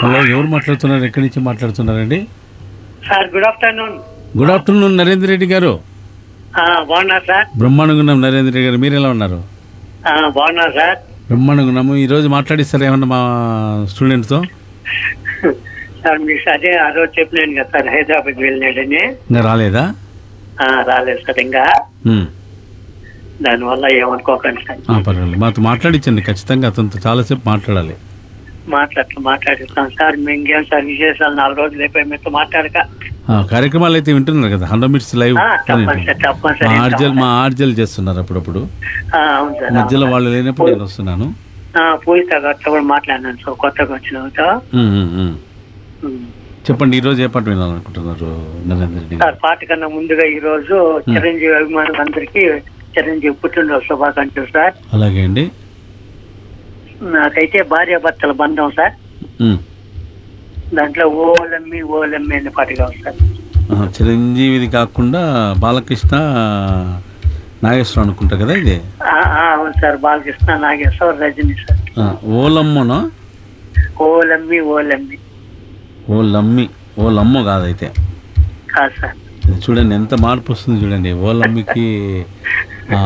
Hello ఎవరు మాట్లాడుతున్నారు ఎక్కడి నుంచి మాట్లాడుతున్నారండి sir good afternoon good afternoon Narendra Reddy garu బాగున్నారు సార్ బ్రహ్మాండంగా ఉన్నాం నరేంద్ర రెడ్డి గారు మీరు ఎలా ఉన్నారు ఆ, బాగున్నారు సార్ బ్రహ్మాండంగా ఉన్నాము ఈరోజు మాట్లాడిస్తారా ఏమన్నా మా స్టూడెంట్తో సార్ మీకు అదే ఆ రోజు చెప్పినాను కదా సార్ హైదరాబాద్ వెళ్ళినాడని ఇంకా రాలేదా ఆ, రాలేదు సార్ ఇంకా ఉమ్. దానివల్ల ఏమనుకోకండి సార్ ఆ, పర్వాలేదు మాతో మాట్లాడించండి ఖచ్చితంగా అతనితో చాలాసేపు మాట్లాడాలి మాట్లాడుతూ మాట్లాడిస్తాం సార్ మేము ఇంకేం సార్ విశేషాలు నాలుగు రోజులు అయిపోయి మీతో మాట్లాడక ఆ, కార్యక్రమాలు అయితే వింటున్నారు కదా హండ్రెడ్ మినిట్స్ లైవ్ ఆ, తప్పని సార్ తప్పని సార్ మా ఏం ఆర్జల్ కావాలి? మా ఆర్జల్ చేస్తున్నారు అప్పుడప్పుడు ఆ, అవును సార్ మధ్యలో వాళ్ళు లేనప్పుడు నేను వస్తున్నాను పూజిత గారితో కూడా మాట్లాడినాను సార్ కొత్తగా వచ్చినతో ఉమ్, ఉమ్, ఉమ్. చెప్పండి ఈ రోజు ఏ పాట వినాలనుకుంటున్నారు నరేంద్ర రెడ్డి గారు సార్ పాట కన్నా ముందుగా ఈ రోజు చిరంజీవి అభిమానులందరికీ చిరంజీవి పుట్టినరోజు శుభాకాంక్షలు సార్ అలాగే అండి నాకైతే భార్యాభర్తల బంధం సార్ ఉమ్. దాంట్లో ఓలమ్మి ఓలమ్మి అనే పాట కావాలి సార్ ఆ, చిరంజీవిది కాకుండా బాలకృష్ణ నాగేశ్వరం అనుకుంటా కదా ఇది ఆ, ఆ, అవును సార్ బాలకృష్ణ నాగేశ్వర రజని సార్ ఆ, ఓలమ్మనో ఓలమ్మి ఓలమ్మి ఓ లమ్మి ఓ లమ్మ కాదైతే కాదు సార్ ఇది చూడండి ఎంత మార్పు వస్తుంది చూడండి ఓ లమ్మికి ఆ,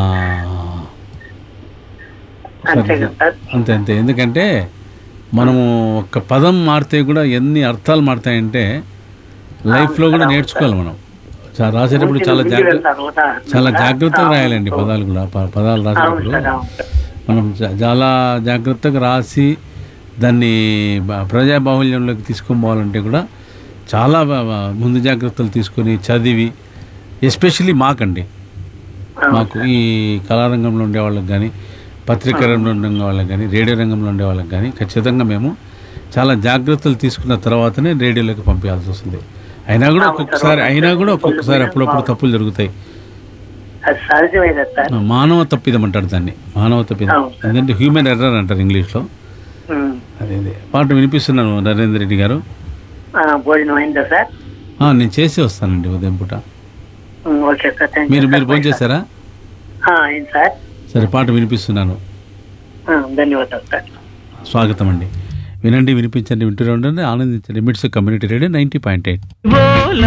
అంతే కదా సార్ అంతే అంతే ఎందుకంటే మనము ఒక పదం మారితే కూడా ఎన్ని అర్థాలు మారుతాయంటే లైఫ్లో కూడా నేర్చుకోవాలి మనం చా- రాసేటప్పుడు చాలా ముందు జాగ్రత్త వెళ్తారు ఉదాహరణ. చాలా జాగ్రత్తగా రాయాలండి పదాలు కూడా ప- పదాలు అవును రాసేటప్పుడు సార్ అవును సార్ మనం చా- చాలా జాగ్రత్తగా రాసి దాన్ని బ- ప్రజాబాహుల్యంలోకి తీసుకొని పోవాలంటే కూడా చాలా బ- బ- ముందు జాగ్రత్తలు తీసుకొని చదివి ఎస్పెషల్లీ మాకండి మాకు ఈ కళారంగంలో ఉండే వాళ్ళకి కానీ పత్రికా రంగంలో ఉండే వాళ్ళకి కానీ రేడియో రంగంలో ఉండే వాళ్ళకి కానీ ఖచ్చితంగా మేము చాలా జాగ్రత్తలు తీసుకున్న తర్వాతనే రేడియోలోకి పంపించాల్సి వస్తుంది అయినా కూడా ఒక్కొక్కసారి అయినా కూడా ఒక్కొక్కసారి అప్పుడప్పుడు తప్పులు జరుగుతాయి అది సహజమైనది సార్ మానవ తప్పిదం అంటారు దాన్ని మానవ తప్పిదం అవును. ఎందుకంటే హ్యూమన్ ఎర్రర్ అంటారు ఇంగ్లీష్లో ఉమ్. అదే అదే పాట వినిపిస్తున్నాను నరేంద్ర రెడ్డి గారు ఆ, భోజనం అయిందా సార్ ఆ, నేను చేసి వస్తానండి ఉదయం పూట ఉమ్, ఓకే సార్ థ్యాంక్ మీరు యూ మీరు ఫోన్ చేశారా ఆ, అయింది సార్ సరే పాట వినిపిస్తున్నాను ఆ, ధన్యవాదాలు సార్ స్వాగతం అండి వినండి వినిపించండి వింటూనే ఉండండి ఆనందించండి MITS community radio ninety point eight ఓల